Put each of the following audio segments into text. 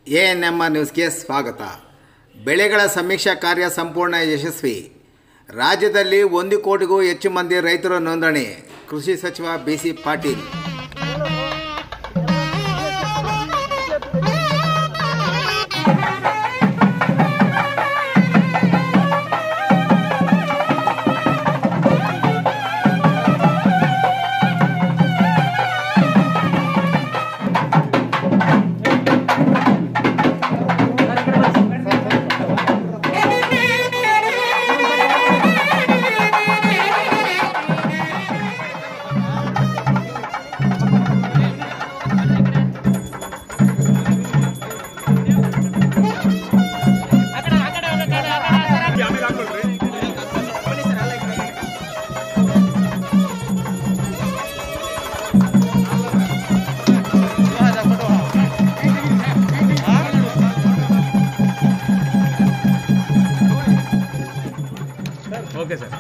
A N M R ನ್ಯೂಸ್ಗೆ ಸ್ವಾಗತ ಬೆಳೆಗಳ ಸಮೀಕ್ಷಾ ಕಾರ್ಯ ಸಂಪೂರ್ಣ ಯಶಸ್ವಿ ರಾಜ್ಯದಲ್ಲಿ ಒಂದು ಕೋಟಿಗೂ ಹೆಚ್ಚು ಮಂದಿ ರೈತರ ನೋಂದಣಿ ಕೃಷಿ ಸಚಿವ B C Patil okay sir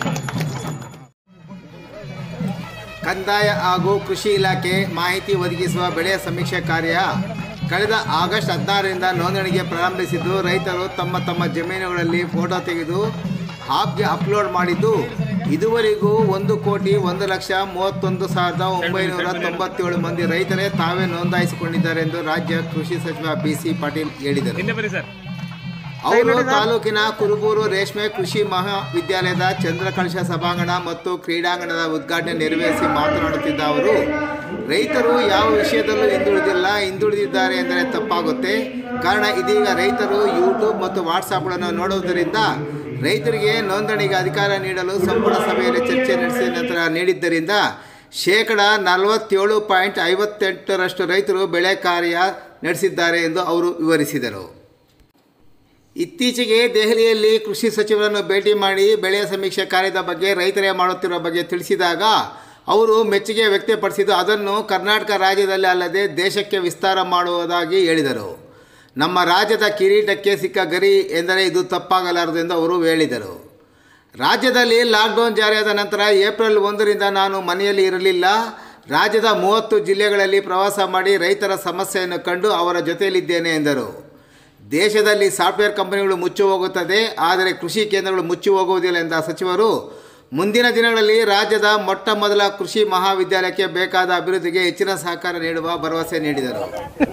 ಕಂದಾಯ ಹಾಗೂ ಕೃಷಿ ಇಲಾಖೆ ಮಾಹಿತಿ ಒದಗಿಸುವ ಬೆಳೆ ಸಮೀಕ್ಷೆ ಕಾರ್ಯ ಕಳೆದ ಆಗಸ್ಟ್ ಹದಿನಾರರಿಂದ ನೋಂದಣಿಗೆ ಪ್ರಾರಂಭಿಸಿದ್ದು ರೈತರು ತಮ್ಮ ತಮ್ಮ ಜಮೀನುಗಳಲ್ಲಿ ಫೋಟೋ ತೆಗೆದು ಆಪ್ಗೆ ಅಪ್ಲೋಡ್ ಮಾಡಿದ್ದು ಇದುವರೆಗೂ ಒಂದು ಕೋಟಿ ಒಂದು ಲಕ್ಷ ಮೂವತ್ತೊಂದು ಸಾವಿರದ ಒಂಬೈನೂರ ತೊಂಬತ್ತೇಳು ಮಂದಿ ರೈತರೇ ತಾವೇ ನೋಂದಾಯಿಸಿಕೊಂಡಿದ್ದಾರೆ ಎಂದು ರಾಜ್ಯ ಕೃಷಿ ಸಚಿವ ಬಿ ಸಿ ಪಾಟೀಲ್ ಹೇಳಿದರು ಹಿಂದೆ ಬನ್ನಿ ಸರ್ ಅವರು ತಾಲೂಕಿನ ಕುರುಬೂರು ರೇಷ್ಮೆ ಕೃಷಿ ಮಹಾವಿದ್ಯಾಲಯದ ಚಂದ್ರಕಳಶ ಸಭಾಂಗಣ ಮತ್ತು ಕ್ರೀಡಾಂಗಣದ ಉದ್ಘಾಟನೆ ನೆರವೇರಿಸಿ ಮಾತನಾಡುತ್ತಿದ್ದ ಅವರು ರೈತರು ಯಾವ ವಿಷಯದಲ್ಲೂ ಹಿಂದುಳಿದಿಲ್ಲ ಹಿಂದುಳಿದಿದ್ದಾರೆ ಎಂದರೆ ತಪ್ಪಾಗುತ್ತೆ ಕಾರಣ ಇದೀಗ ರೈತರು ಯೂಟ್ಯೂಬ್ ಮತ್ತು ವಾಟ್ಸಾಪ್ಗಳನ್ನು ನೋಡುವುದರಿಂದ ರೈತರಿಗೆ ನೋಂದಣಿಗೆ ಅಧಿಕಾರ ನೀಡಲು ಸಂಪುಟ ಸಭೆಯಲ್ಲಿ ಚರ್ಚೆ ನಡೆಸಿದ ನಂತರ ನೀಡಿದ್ದರಿಂದ ಶೇಕಡ ನಲವತ್ತೇಳು ಪಾಯಿಂಟ್ ಐವತ್ತೆಂಟರಷ್ಟು ರೈತರು ಬೆಳೆ ಕಾರ್ಯ ನಡೆಸಿದ್ದಾರೆ ಎಂದು ಅವರು ವಿವರಿಸಿದರು ಇತ್ತೀಚೆಗೆ ದೆಹಲಿಯಲ್ಲಿ ಕೃಷಿ ಸಚಿವರನ್ನು ಭೇಟಿ ಮಾಡಿ ಬೆಳೆ ಸಮೀಕ್ಷೆ ಕಾರ್ಯದ ಬಗ್ಗೆ ರೈತರೇ ಮಾಡುತ್ತಿರುವ ಬಗ್ಗೆ ತಿಳಿಸಿದಾಗ ಅವರು ಮೆಚ್ಚುಗೆ ವ್ಯಕ್ತಪಡಿಸಿದ್ದು ಅದನ್ನು ಕರ್ನಾಟಕ ರಾಜ್ಯದಲ್ಲಿ ಅಲ್ಲದೆ ದೇಶಕ್ಕೆ ವಿಸ್ತಾರ ಮಾಡುವುದಾಗಿ ಹೇಳಿದರು ನಮ್ಮ ರಾಜ್ಯದ ಕಿರೀಟಕ್ಕೆ ಸಿಕ್ಕ ಗರಿ ಎಂದರೆ ಇದು ತಪ್ಪಾಗಲಾರದು ಎಂದು ಅವರು ಹೇಳಿದರು ರಾಜ್ಯದಲ್ಲಿ ಲಾಕ್ಡೌನ್ ಜಾರಿಯಾದ ನಂತರ ಏಪ್ರಿಲ್ ಒಂದರಿಂದ ನಾನು ಮನೆಯಲ್ಲಿ ಇರಲಿಲ್ಲ ರಾಜ್ಯದ ಮೂವತ್ತು ಜಿಲ್ಲೆಗಳಲ್ಲಿ ಪ್ರವಾಸ ಮಾಡಿ ರೈತರ ಸಮಸ್ಯೆಯನ್ನು ಕಂಡು ಅವರ ಜೊತೆಯಲ್ಲಿದ್ದೇನೆ ಎಂದರು ದೇಶದಲ್ಲಿ ಸಾಫ್ಟ್ವೇರ್ ಕಂಪನಿಗಳು ಮುಚ್ಚಿ ಹೋಗುತ್ತದೆ ಆದರೆ ಕೃಷಿ ಕೇಂದ್ರಗಳು ಮುಚ್ಚಿ ಹೋಗುವುದಿಲ್ಲ ಎಂದ ಸಚಿವರು ಮುಂದಿನ ದಿನಗಳಲ್ಲಿ ರಾಜ್ಯದ ಮೊಟ್ಟ ಮೊದಲ ಕೃಷಿ ಮಹಾವಿದ್ಯಾಲಯಕ್ಕೆ ಬೇಕಾದ ಅಭಿವೃದ್ಧಿಗೆ ಹೆಚ್ಚಿನ ಸಹಕಾರ ನೀಡುವ ಭರವಸೆ ನೀಡಿದರು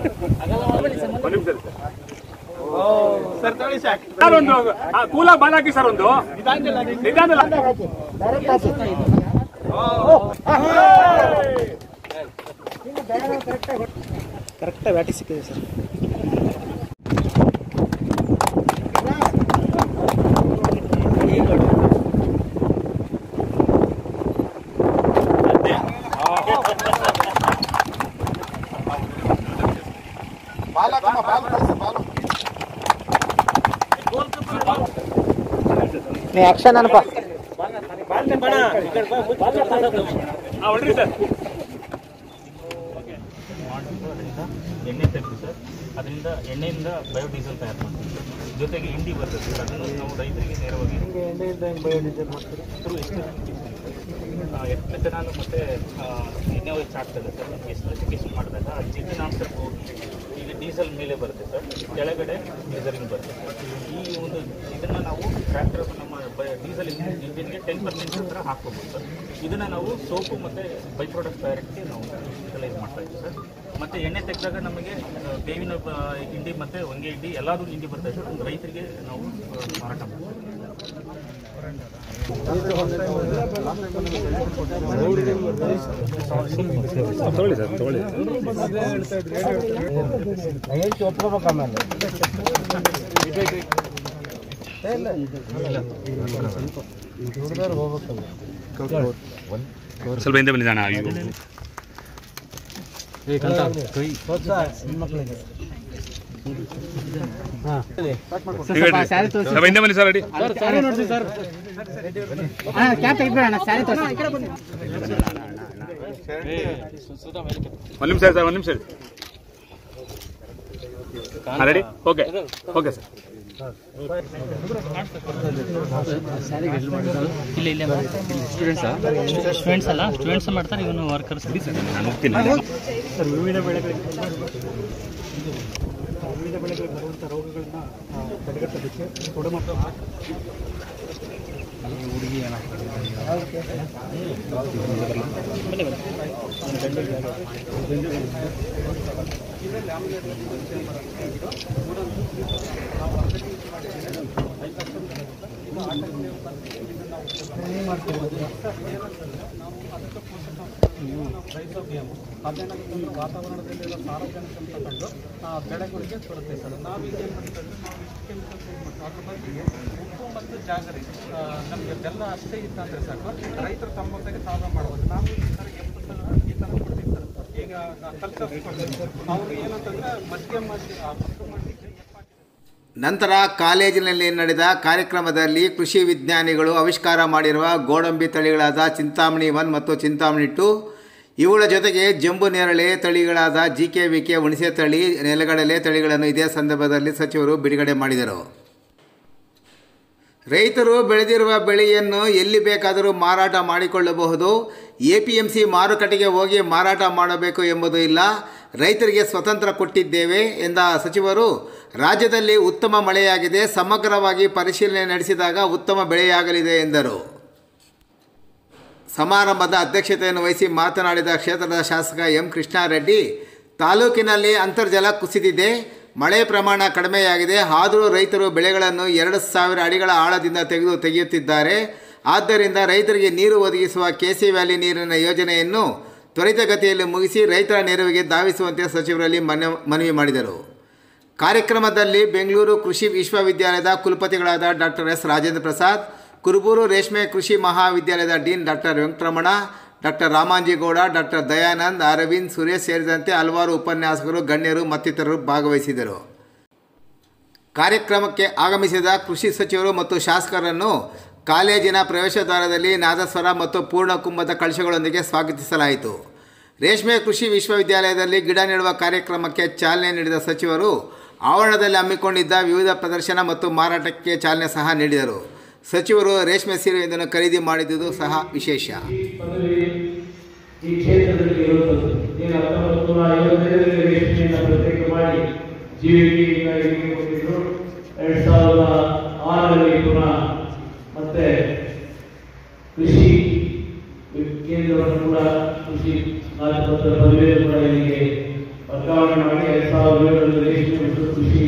ಸರ್ ಒಂದು ಕೂಲಾಗಿ ಬಾಲ್ ಹಾಕಿ ಸರ್ ಒಂದು ನಿಧಾನ ಕರೆಕ್ಟ್ ಬ್ಯಾಟಿ ಸಿಕ್ಕಿದೆ ಸರ್ ನೀ ಆಕ್ಷನ್ ಅನಪ್ಪ ಹಾಂ ಹೊಡ್ರಿ ಸರ್ ಎಣ್ಣೆ ತೆಗೆದು ಸರ್ ಅದರಿಂದ ಎಣ್ಣೆಯಿಂದ ಬಯೋಡೀಸೆಲ್ ತಯಾರು ಮಾಡ್ತೀವಿ ಜೊತೆಗೆ ಹಿಂಡಿ ಬರ್ತದೆ ಸರ್ ಅದನ್ನು ನಾವು ರೈತರಿಗೆ ನೇರವಾಗಿ ಥ್ರೂ ಎಷ್ಟು ಎಥೆನಾಲ್ ಮತ್ತು ಎಣ್ಣೆ ವೆಚ್ಚ ಆಗ್ತದೆ ಸರ್ ಎಷ್ಟು ಎಜುಕೇಷನ್ ಮಾಡಿದಾಗ ಆ ಜಿಡ್ಡಿನಾಂಶ ಹೋಗಿ ಈಗ ಡೀಸೆಲ್ ಮೇಲೆ ಬರುತ್ತೆ ಸರ್ ಕೆಳಗಡೆ ಡೀಸೆಲಿಂಗ್ ಬರುತ್ತೆ ಸರ್ ಈ ಒಂದು ಇದನ್ನು ನಾವು ಟ್ರ್ಯಾಕ್ಟರ್ ನಮ್ಮ ಡೀಸೆಲ್ ಇಂಜಿನ್ಗೆ ಟೆನ್ ಪರ್ಸೆಂಟ್ ಹತ್ರ ಹಾಕ್ಕೋಬೋದು ಸರ್ ಇದನ್ನು ನಾವು ಸೋಪು ಮತ್ತು ಬೈ ಪ್ರಾಡಕ್ಟ್ ತಯಾರಿಕೆ ನಾವು ಯುಟಿಲೈಸ್ ಮಾಡ್ತಾ ಇದ್ದೀವಿ ಸರ್ ಮತ್ತು ಎಣ್ಣೆ ತೆಗೆದಾಗ ನಮಗೆ ಆ, ಬೇವಿನ ಬ- ಹಿಂಡಿ ಮತ್ತು ಹೊಂಗೆ ಹಿಂಡಿ ಎಲ್ಲದೂ ಹಿಂಡಿ ಬರ್ತದೆ ಸರ್ ಒಂದು ರೈತರಿಗೆ ನಾವು ಆ, ಮಾರಾಟ ಮಾಡ್ತೀವಿ ತಗೊಳ್ಳಿ ಸರ್ ತಗೊಳ್ಳಿ ಹೇಳ್ತಿ ಒಪ್ಕೋಬೇಕು ಆಮೇಲೆ ಹೋಗ್ಬೇಕಲ್ಲ ಸ್ವಲ್ಪ ಹಿಂದೆ ಬಂದಿದ್ದಾನೆ ಹೆಣ್ಮಕ್ಳಿಗೆ ಸ್ವಲ್ಪ ಹಿಂದೆ ಬನ್ನಿ ಸರ್ ಅಡಿ ಒಂದು ನಿಮಿಷ ಸರ್ ಒಂದು ನಿಮಿಷ ಹಾಂ ರೆಡಿ ಓಕೆ ಓಕೆ ಸರ್ ಇಲ್ಲ ಇಲ್ಲ ಸ್ಟೂಡೆಂಟ್ಸ್ ಸ್ಟೂಡೆಂಟ್ಸ್ ಅಲ್ಲ ಸ್ಟೂಡೆಂಟ್ಸ್ ಮಾಡ್ತಾರೆ ಇವನು ವರ್ಕರ್ಸ್ ನಾನು ಹೋಗ್ತೀನಿ ವಿವಿಧ ಬೆಳೆಗಳಿಗೆ ಬರುವಂಥ ರೋಗಗಳನ್ನ ತಡೆಗಟ್ಟೋದಕ್ಕೆ ತೊಡಮಟ್ಟ ಅದೇನಾಗುತ್ತೆ ಅಂದ್ರೆ ವಾತಾವರಣದಲ್ಲಿರೋ ಸಾರಜನಕ ಅಂತ ತಗೊಂಡು ಆ ಬೆಳೆಗಳಿಗೆ ಕೊಡುತ್ತೆ ಸರ್ ನಾವೀಗ ಏನು ಮಾಡ್ತೀವಿ ನಾವು ಇಷ್ಟು ಕೆಮಿಕಲ್ಸ್ ಯೂಸ್ ಮಾಡ್ತೀವಿ ಅದ್ರ ಬದಲಿಗೆ ಉಪ್ಪು ಮತ್ತು ಜಾಗರಿ ಆ, ನಮಗೆ ಬೆಲ್ಲ ಅಷ್ಟೇ ಇತ್ತಂದ್ರೆ ಸಾಕು ರೈತರು ತಮ್ಮ ಹೊತ್ತಿಗೆ ತಾವೇ ಮಾಡ್ಬೋದು ನಾವು ಈ ಥರ ಎಪ್ಪತ್ತು ಥರ ಈ ಥರ ಕೊಡ್ತೀವಿ ಸರ್ ಈಗ ಕಲ್ಚರ್ ಅವ್ರು ಏನಂತಂದ್ರೆ ಮಧ್ಯಮ ಮಾಡಿ ಆ ಮಧ್ಯಮ ಮಾಡಲಿಕ್ಕೆ ನಂತರ ಕಾಲೇಜಿನಲ್ಲಿ ನಡೆದ ಕಾರ್ಯಕ್ರಮದಲ್ಲಿ ಕೃಷಿ ವಿಜ್ಞಾನಿಗಳು ಆವಿಷ್ಕಾರ ಮಾಡಿರುವ ಗೋಡಂಬಿ ತಳಿಗಳಾದ ಚಿಂತಾಮಣಿ ಒನ್ ಮತ್ತು ಚಿಂತಾಮಣಿ ಟು ಇವುಗಳ ಜೊತೆಗೆ ಜಂಬು ನೇರಳೆ ತಳಿಗಳಾದ ಜಿ ಕೆ ವಿ ಕೆ ಹುಣಸೆ ತಳಿ ನೆಲಗಡಲೆ ತಳಿಗಳನ್ನು ಇದೇ ಸಂದರ್ಭದಲ್ಲಿ ಸಚಿವರು ಬಿಡುಗಡೆ ಮಾಡಿದರು ರೈತರು ಬೆಳೆದಿರುವ ಬೆಳೆಯನ್ನು ಎಲ್ಲಿ ಬೇಕಾದರೂ ಮಾರಾಟ ಮಾಡಿಕೊಳ್ಳಬಹುದು ಎ ಪಿ ಎಂ ಸಿ ಮಾರುಕಟ್ಟೆಗೆ ಹೋಗಿ ಮಾರಾಟ ಮಾಡಬೇಕು ಎಂಬುದು ಇಲ್ಲ ರೈತರಿಗೆ ಸ್ವತಂತ್ರ ಕೊಟ್ಟಿದ್ದೇವೆ ಎಂದ ಸಚಿವರು ರಾಜ್ಯದಲ್ಲಿ ಉತ್ತಮ ಮಳೆಯಾಗಿದೆ ಸಮಗ್ರವಾಗಿ ಪರಿಶೀಲನೆ ನಡೆಸಿದಾಗ ಉತ್ತಮ ಬೆಳೆಯಾಗಲಿದೆ ಎಂದರು ಸಮಾರಂಭದ ಅಧ್ಯಕ್ಷತೆಯನ್ನು ವಹಿಸಿ ಮಾತನಾಡಿದ ಕ್ಷೇತ್ರದ ಶಾಸಕ ಎಂ ಕೃಷ್ಣಾರೆಡ್ಡಿ ತಾಲೂಕಿನಲ್ಲಿ ಅಂತರ್ಜಲ ಕುಸಿದಿದೆ ಮಳೆ ಪ್ರಮಾಣ ಕಡಿಮೆಯಾಗಿದೆ ಆದರೂ ರೈತರು ಬೆಳೆಗಳನ್ನು ಎರಡು ಸಾವಿರ ಅಡಿಗಳ ಆಳದಿಂದ ತೆಗೆದು ತೆಗೆಯುತ್ತಿದ್ದಾರೆ ಆದ್ದರಿಂದ ರೈತರಿಗೆ ನೀರು ಒದಗಿಸುವ ಕೆಸಿ ವ್ಯಾಲಿ ನೀರಿನ ಯೋಜನೆಯನ್ನು ತ್ವರಿತಗತಿಯಲ್ಲಿ ಮುಗಿಸಿ ರೈತರ ನೆರವಿಗೆ ಧಾವಿಸುವಂತೆ ಸಚಿವರಲ್ಲಿ ಮನ ಮನವಿ ಮಾಡಿದರು ಕಾರ್ಯಕ್ರಮದಲ್ಲಿ ಬೆಂಗಳೂರು ಕೃಷಿ ವಿಶ್ವವಿದ್ಯಾಲಯದ ಕುಲಪತಿಗಳಾದ ಡಾಕ್ಟರ್ ಎಸ್ ರಾಜೇಂದ್ರ ಪ್ರಸಾದ್ ಕುರುಬೂರು ರೇಷ್ಮೆ ಕೃಷಿ ಮಹಾವಿದ್ಯಾಲಯದ dean doctor Venkataramana doctor Ramanjigowda doctor Dayanand Aravind Suresh ಸೇರಿದಂತೆ ಹಲವಾರು ಉಪನ್ಯಾಸಕರು ಗಣ್ಯರು ಮತ್ತಿತರರು ಭಾಗವಹಿಸಿದರು ಕಾರ್ಯಕ್ರಮಕ್ಕೆ ಆಗಮಿಸಿದ ಕೃಷಿ ಸಚಿವರು ಮತ್ತು ಶಾಸಕರನ್ನು ಕಾಲೇಜಿನ ಪ್ರವೇಶದ್ವಾರದಲ್ಲಿ ನಾದಸ್ವರ ಮತ್ತು ಪೂರ್ಣಕುಂಭದ ಕಳಶಗಳೊಂದಿಗೆ ಸ್ವಾಗತಿಸಲಾಯಿತು ರೇಷ್ಮೆ ಕೃಷಿ ವಿಶ್ವವಿದ್ಯಾಲಯದಲ್ಲಿ ಗಿಡ ನೆಡುವ ಕಾರ್ಯಕ್ರಮಕ್ಕೆ ಚಾಲನೆ ನೀಡಿದ ಸಚಿವರು ಆವರಣದಲ್ಲಿ ಹಮ್ಮಿಕೊಂಡಿದ್ದ ವಿವಿಧ ಪ್ರದರ್ಶನ ಮತ್ತು ಮಾರಾಟಕ್ಕೆ ಚಾಲನೆ ಸಹ ನೀಡಿದರು ಸಚಿವರು ರೇಷ್ಮೆ ಸೀರೆಯೊಂದನ್ನು ಖರೀದಿ ಮಾಡಿದುದು ಸಹ ವಿಶೇಷ ಪದವಿ ಈ ಕ್ಷೇತ್ರದಲ್ಲಿ ಇರುವಂಥದ್ದು ಏನು ಹತ್ತೊಂಬತ್ತು ನೂರ ಐವತ್ತೈದರಲ್ಲಿ ರೇಷ್ಮೆಯನ್ನು ಪ್ರತ್ಯೇಕ ಮಾಡಿ ಜೀವಿಕೆಯಿಂದ ಇಲ್ಲಿಗೆ ಕೊಟ್ಟಿದ್ರು ಎರಡ್ ಸಾವಿರದ ಆರರಲ್ಲಿ ಪುನಃ ಮತ್ತೆ ಕೃಷಿ ಕೇಂದ್ರವನ್ನು ಕೂಡ ಕೃಷಿ ಸ್ನಾತಕೋತ್ತರ ಪದವಿಯನ್ನು ಕೂಡ ಇಲ್ಲಿಗೆ ವರ್ಗಾವಣೆ ಮಾಡಿ ಎರಡ್ ಸಾವಿರದ ಏಳರಲ್ಲಿ ರೇಷ್ಮೆ ಮತ್ತು ಕೃಷಿ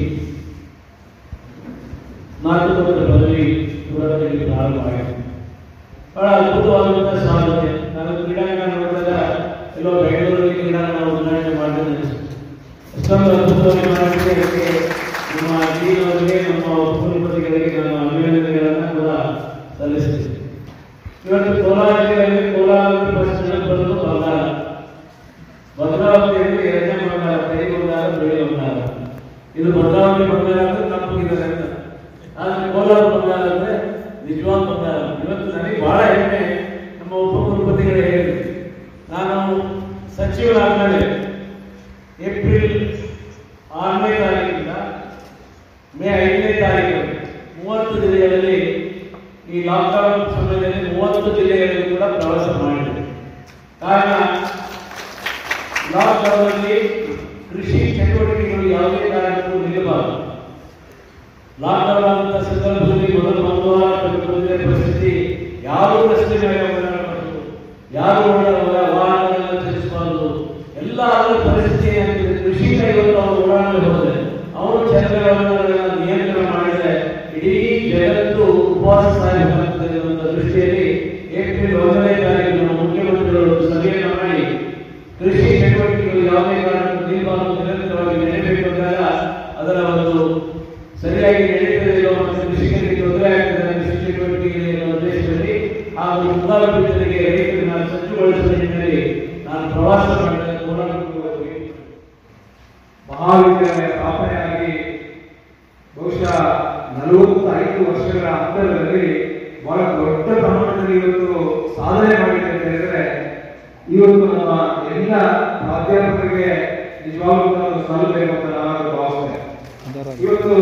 ಸ್ನಾತಕೋತ್ತರ ಪದವಿ ಕೂಡ ಇಲ್ಲಿ ಪ್ರಾರಂಭ ಆಗಿದೆ ಬಹಳ ಅದ್ಭುತವಾದಂತಹ ಸಾಧನೆ ನಾನು ಕ್ರೀಡಾಂಗಣ ನೋಡಿದಾಗ ಎಲ್ಲೋ ಬೆಂಗಳೂರಲ್ಲಿ ಕ್ರೀಡಾಂಗಣ ಉದ್ಘಾಟನೆ ಮಾಡಿದ್ರೆ ಅಷ್ಟೊಂದು ಅದ್ಭುತವಾಗಿ ಮಾಡಿದ್ರೆ ಅದಕ್ಕೆ ನಮ್ಮ ಜೀವನವರಿಗೆ ನಮ್ಮ ಕುಲಪತಿಗಳಿಗೆ ನಾನು ಅಭಿನಂದನೆಗಳನ್ನ ಕೂಡ ಸಲ್ಲಿಸ್ತೀನಿ ಇವತ್ತು ಕೋಲಾರ ಜಿಲ್ಲೆಯಲ್ಲಿ ಕೋಲಾರ ಫಸ್ಟ್ ಬರೋದು ಬಂಗಾರ ಭದ್ರಾವತಿಯಲ್ಲಿ ಎರಡನೇ ಬಂಗಾರ ಕೈ ಬಂಗಾರ ಬೆಳೆ ಬಂಗಾರ ಇದು ಭದ್ರಾವತಿ ಬಂಗಾರ ಅಂದ್ರೆ ತಪ್ಪಿದ್ದಾರೆ ಅಂತ ಆದ್ರೆ ಕೋಲಾರ ಬಂಗಾರ ಅಂದ್ರೆ ನಿಜವಾದ ಬಂಗಾರ ಇವತ್ತು ನನಗೆ ಬಹಳ ಹೆಮ್ಮೆ ನಮ್ಮ ಉಪಕುಲಪತಿಗಳೇ ಹೇಳಿದ್ರು ನಾನು ಸಚಿವರಾದ್ಮೇಲೆ ಏಪ್ರಿಲ್ ಆರನೇ ತಾರೀಕಿಂದ ಮೇ ಐದನೇ ತಾರೀಕು ಮೂವತ್ತು ಜಿಲ್ಲೆಗಳಲ್ಲಿ ಈ ಲಾಕ್ಡೌನ್ ಸಮಯದಲ್ಲಿ ಮೂವತ್ತು ಜಿಲ್ಲೆಗಳಲ್ಲಿ ಕೂಡ ಪ್ರವಾಸ ಮಾಡಿದೆ ಕಾರಣ ಲಾಕ್ಡೌನ್ ಅಲ್ಲಿ ಕೃಷಿ ಚಟುವಟಿಕೆಗಳು ಯಾವುದೇ ಕಾರಣಕ್ಕೂ ನಿಲ್ಲಬಾರದು ಲಾಕ್ಡೌನ್ ಆದಂತ ಸಂದರ್ಭದಲ್ಲಿ ಮೊದಲ ಒಂದು ವಾರ ಬಂದಿದ್ದ ಪರಿಸ್ಥಿತಿ ಯಾರೂ ರಸ್ತೆ ಮೇಲೆ ಓಡಾಡಬಾರದು ಯಾರು ಓಡಾಡುವ ವಾಹನಗಳನ್ನು ಚಲಿಸಬಾರದು ಎಲ್ಲ ಅದರ ಪರಿಸ್ಥಿತಿ ಏನಾಗ್ತದೆ ಕೃಷಿ ಇವತ್ತು ಅವರು ಓಡಾಡಲು ಹೋದರೆ ಅವರು ಚಂದ್ರವನ್ನ ನಿಯಂತ್ರಣ ಮಾಡಿದರೆ ಇಡೀ ಜಗತ್ತು ಉಪವಾಸ ಸಾಯಬೇಕಾಗ್ತದೆ ಅನ್ನುವಂಥ ದೃಷ್ಟಿಯಲ್ಲಿ ಏಪ್ರಿಲ್ ಒಂದನೇ ತಾರೀಕು ನಮ್ಮ ಮುಖ್ಯಮಂತ್ರಿಗಳು ಸಭೆಯನ್ನು ಮಾಡಿ ಕೃಷಿ ಚಟುವಟಿಕೆಗಳು ಯಾವುದೇ ಕಾರಣಕ್ಕೂ ನಿಲ್ಲಬಾರದು ನಿರಂತರವಾಗಿ ನಡೆಯಬೇಕು ಅಂದಾಗ ಅದರ ಒಂದು ಸರಿಯಾಗಿ ನಡೀತದೆ ಇರೋ ಮತ್ತು ಕೃಷಿಕರಿಗೆ ತೊಂದರೆ ಆಗ್ತದೆ ಕೃಷಿ ಚಟುವಟಿಕೆಗಳಿಗೆ ಇರುವ ಉದ್ದೇಶದಲ್ಲಿ ಹಾಗೂ ಮುಂಗಾರು ರೈತರನ್ನ ಸಜ್ಜುಗೊಳಿಸುವ ನಿಟ್ಟಿನಲ್ಲಿ ನಾನು ಪ್ರವಾಸ ಮಾಡಿದ ಕೋಲಾರಕ್ಕೆ ಹೋಗಿ ಮಹಾವಿದ್ಯಾಲಯ ಸ್ಥಾಪನೆಯಾಗಿ ಬಹುಶಃ ನಲವತ್ತೈದು ವರ್ಷಗಳ ಅಂತರದಲ್ಲಿ ಬಹಳ ದೊಡ್ಡ ಪ್ರಮಾಣದಲ್ಲಿ ಇವತ್ತು ಸಾಧನೆ ಮಾಡಿದೆ ಅಂತ ಹೇಳಿದ್ರೆ ಇವತ್ತು ನಮ್ಮ ಎಲ್ಲ ಪ್ರಾಧ್ಯಾಪಕರಿಗೆ ನಿಜವಾಗ್ಲೂ ನಾವು ಸಲ್ಲಬೇಕು ಅಂತ ನಾನು ಭಾವಿಸ್ತೇನೆ ಇವತ್ತು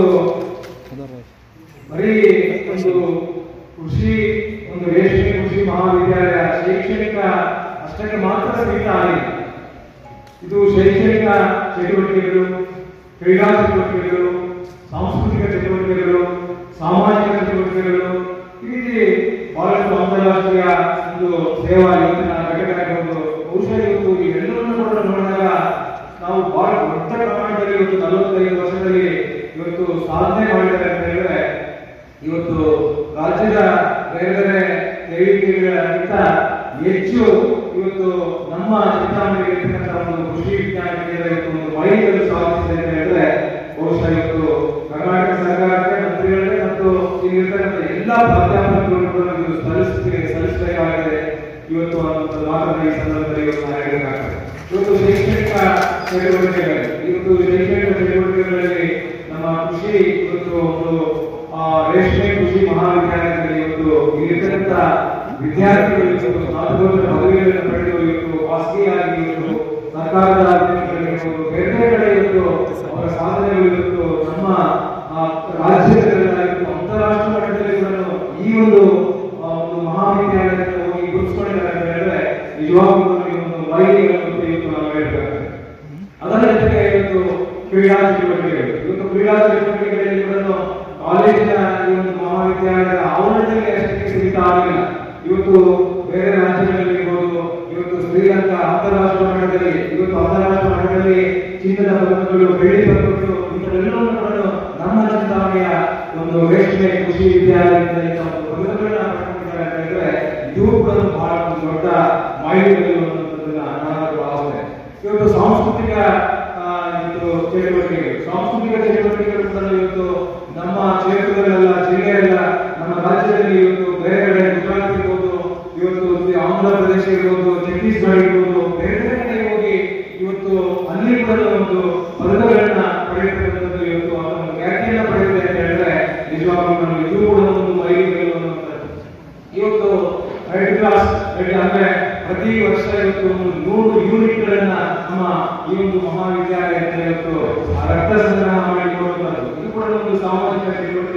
ಬರೀ ಒಂದು ಕೃಷಿ ಒಂದು ರೇಷ್ಮೆ ಕೃಷಿ ಮಹಾವಿದ್ಯಾಲಯ ಶೈಕ್ಷಣಿಕ ಅಷ್ಟಕ್ಕೆ ಮಾತ್ರ ಸೀಮಿತ ಆಗಿಲ್ಲ ಇದು ಶೈಕ್ಷಣಿಕ ಚಟುವಟಿಕೆಗಳು ಕ್ರೀಡಾ ಚಟುವಟಿಕೆಗಳು ಸಾಂಸ್ಕೃತಿಕ ಚಟುವಟಿಕೆಗಳು ಸಾಮಾಜಿಕ ಚಟುವಟಿಕೆಗಳು ಈ ರೀತಿ ಬಹಳಷ್ಟು ಅಂತಾರಾಷ್ಟ್ರೀಯ ಒಂದು ಸೇವಾ ಯೋಜನಾ ಘಟಕಗಳು ಬಹುಶಃ ಇವತ್ತು ಇವೆಲ್ಲವನ್ನೂ ಕೂಡ ನೋಡಿದಾಗ ನಾವು ಬಹಳ ದೊಡ್ಡ ಪ್ರಮಾಣದಲ್ಲಿ ಇವತ್ತು ನಲವತ್ತೈದು ವರ್ಷದಲ್ಲಿ ಇವತ್ತು ಸಾಧನೆ ಮಾಡಿದ್ದಾರೆ ಅಂತ ಹೇಳಿದ್ರೆ ಇವತ್ತು ರಾಜ್ಯದ ಬೇರೆ ಬೇರೆ ಹೇಳಿಕೆಗಳಿಗಿಂತ ಹೆಚ್ಚು ಇವತ್ತು ನಮ್ಮ ಚಿಂತಾಮಣಿ ಇರ್ತಕ್ಕಂಥ ಒಂದು ಕೃಷಿ ವಿಜ್ಞಾನ ಕೇಂದ್ರ ಇವತ್ತು ಒಂದು ಮೈಲಿಗಲ್ಲು ಸಾಧಿಸಿದೆ ಅಂತ ಹೇಳಿದ್ರೆ ಬಹುಶಃ ಇವತ್ತು ಕರ್ನಾಟಕ ಸರ್ಕಾರಕ್ಕೆ ಮಂತ್ರಿಗಳಿಗೆ ಮತ್ತು ಇಲ್ಲಿರ್ತಕ್ಕಂಥ ಎಲ್ಲ ಪ್ರಾಧ್ಯಾಪಕರು ಕೂಡ ಇದು ಸಲ್ಲಿಸ್ಬೇಕು ಸಲ್ಲಿಸಬೇಕಾಗಿದೆ ಇವತ್ತು ಅನ್ನುವಂಥ ಮಾತನ್ನ ಈ ಸಂದರ್ಭದಲ್ಲಿ ಇವತ್ತು ನಾನು ಹೇಳಬೇಕಾಗ್ತದೆ ಇವತ್ತು ಶೈಕ್ಷಣಿಕ ಚಟುವಟಿಕೆಗಳು ಇವತ್ತು ಶೈಕ್ಷಣಿಕ ಚಟುವಟಿಕೆಗಳಲ್ಲಿ ನಮ್ಮ ಕೃಷಿ ಇವತ್ತು ಒಂದು ಆ, ರೇಷ್ಮೆ ಕೃಷಿ ಮಹಾವಿದ್ಯಾಲಯದಲ್ಲಿ ಇವತ್ತು ಇಲ್ಲಿರ್ತಕ್ಕಂಥ ವಿದ್ಯಾರ್ಥಿಗಳು ಇವತ್ತು ಸ್ನಾತಕೋತ್ತರ ಪದವಿಗಳನ್ನು ಪಡೆದು ಇವತ್ತು ಖಾಸಗಿಯಾಗಿ ಇವತ್ತು ಸರ್ಕಾರದ ಅಧೀನದಲ್ಲಿರ್ಬೋದು, ಬೇರೆ ಬೇರೆ ಕಡೆ ಇವತ್ತು ಅವರ ಸಾಧನೆಗಳು ಇವತ್ತು ನಮ್ಮ ಆ, ರಾಜ್ಯದಲ್ಲಾಗಿರ್ಬೋದು, ಅಂತಾರಾಷ್ಟ್ರೀಯ ಮಟ್ಟದಲ್ಲಿ ಇವರನ್ನು ಈ ಒಂದು ಆ, ಒಂದು ಮಹಾವಿದ್ಯಾಲಯಕ್ಕೆ ಹೋಗಿ ಗುರುತಿಸ್ಕೊಂಡಿದ್ದಾರೆ ಅಂತ ಹೇಳಿದ್ರೆ ನಿಜವಾಗ್ಲೂ ಈ ಒಂದು ಮೈಲಿಗಲ್ಲು ಇವತ್ತು ನಾವು ಹೇಳ್ಬೇಕಾಗ್ತದೆ ಅದರ ಜೊತೆಗೆ ಇವತ್ತು ಕ್ರೀಡಾ ಚಟುವಟಿಕೆಗಳು ಇವತ್ತು ಕ್ರೀಡಾ ಚಟುವಟಿಕೆಗಳಲ್ಲಿ ಇವರನ್ನು ಕಾಲೇಜಿನ ಈ ಒಂದು ಮಹಾವಿದ್ಯಾಲಯದ ಆವರಣದಲ್ಲಿ ಅಷ್ಟಕ್ಕೆ ಸೀಮಿತ ಆಗಲಿಲ್ಲ ಇವತ್ತು ಬೇರೆ ರಾಜ್ಯಗಳಲ್ಲಿರ್ಬೋದು ಇವತ್ತು ಶ್ರೀಲಂಕಾ ಅಂತಾರಾಷ್ಟ್ರೀಯ ಮಟ್ಟದಲ್ಲಿ ಇವತ್ತು ಅಂತಾರಾಷ್ಟ್ರೀಯ ಮಟ್ಟದಲ್ಲಿ ಚಿನ್ನದ ಪದಕಗಳು ಬೆಳ್ಳಿ ಪದಕಗಳು ಇಂಥವೆಲ್ಲವನ್ನು ಕೂಡ ನಮ್ಮ ಚಿಂತಾಮಣಿಯ ಒಂದು ರೇಷ್ಮೆ ಕೃಷಿ ವಿದ್ಯಾಲಯದಿಂದ ಇಂಥ ಒಂದು ಪದಕಗಳನ್ನ ಪಡ್ಕೊಂಡಿದ್ದಾರೆ ಅಂತ ಹೇಳಿದ್ರೆ ಇದು ಕೂಡ ಬಹಳ ಒಂದು ದೊಡ್ಡ ಮೈಲಿಗಲ್ಲು ಅನ್ನುವಂಥದ್ದನ್ನ ನಾನು ಭಾವಿಸ್ತೇನೆ ಇವತ್ತು ಸಾಂಸ್ಕೃತಿಕ ಆ, ಇವತ್ತು ಚಟುವಟಿಕೆಗಳು ಸಾಂಸ್ಕೃತಿಕ ಚಟುವಟಿಕೆಗಳು ಕೂಡ ಇವತ್ತು ನಮ್ಮ ಕ್ಷೇತ್ರದಲ್ಲೆಲ್ಲ ಜಿಲ್ಲೆಯಲ್ಲ ನಮ್ಮ ರಾಜ್ಯದಲ್ಲಿ ಇವತ್ತು ಬೇರೆ ಕಡೆ ಗುಜರಾತ್ ಇರ್ಬೋದು ಇವತ್ತು ಆಂಧ್ರ ಪ್ರದೇಶ ಇರ್ಬೋದು ಛತ್ತೀಸ್ಗಢ ಇರ್ಬೋದು ಬೇರೆ ಬೇರೆ ಕಡೆ ಹೋಗಿ ಇವತ್ತು ಅಲ್ಲಿ ಕೂಡ ಒಂದು ಪದಕಗಳನ್ನ ಪಡೆಯತಕ್ಕಂಥದ್ದು ಇವತ್ತು ಅದರ ಒಂದು ಖ್ಯಾತಿಯನ್ನ ಪಡೆದಿದೆ ಅಂತ ಹೇಳಿದ್ರೆ ನಿಜವಾಗ್ಲೂ ನಮಗೆ ಇದು ಕೂಡ ಒಂದು ಮೈಲಿಗಲ್ಲು ಅನ್ನುವಂಥದ್ದು ಇವತ್ತು ರೆಡ್ ಕ್ರಾಸ್ ರೆಡ್ ಅಂದ್ರೆ ಪ್ರತಿ ವರ್ಷ ಇವತ್ತು ಒಂದು ನೂರು ಯೂನಿಟ್ ಗಳನ್ನ ನಮ್ಮ ಈ ಒಂದು ಮಹಾವಿದ್ಯಾಲಯದಿಂದ ಇವತ್ತು ಆ ರಕ್ತ ಸಂಗ್ರಹ ಮಾಡಿಕೊಡುವಂಥದ್ದು ಇದು ಕೂಡ ಒಂದು ಸಾಮಾಜಿಕ ಚಟುವಟಿಕೆ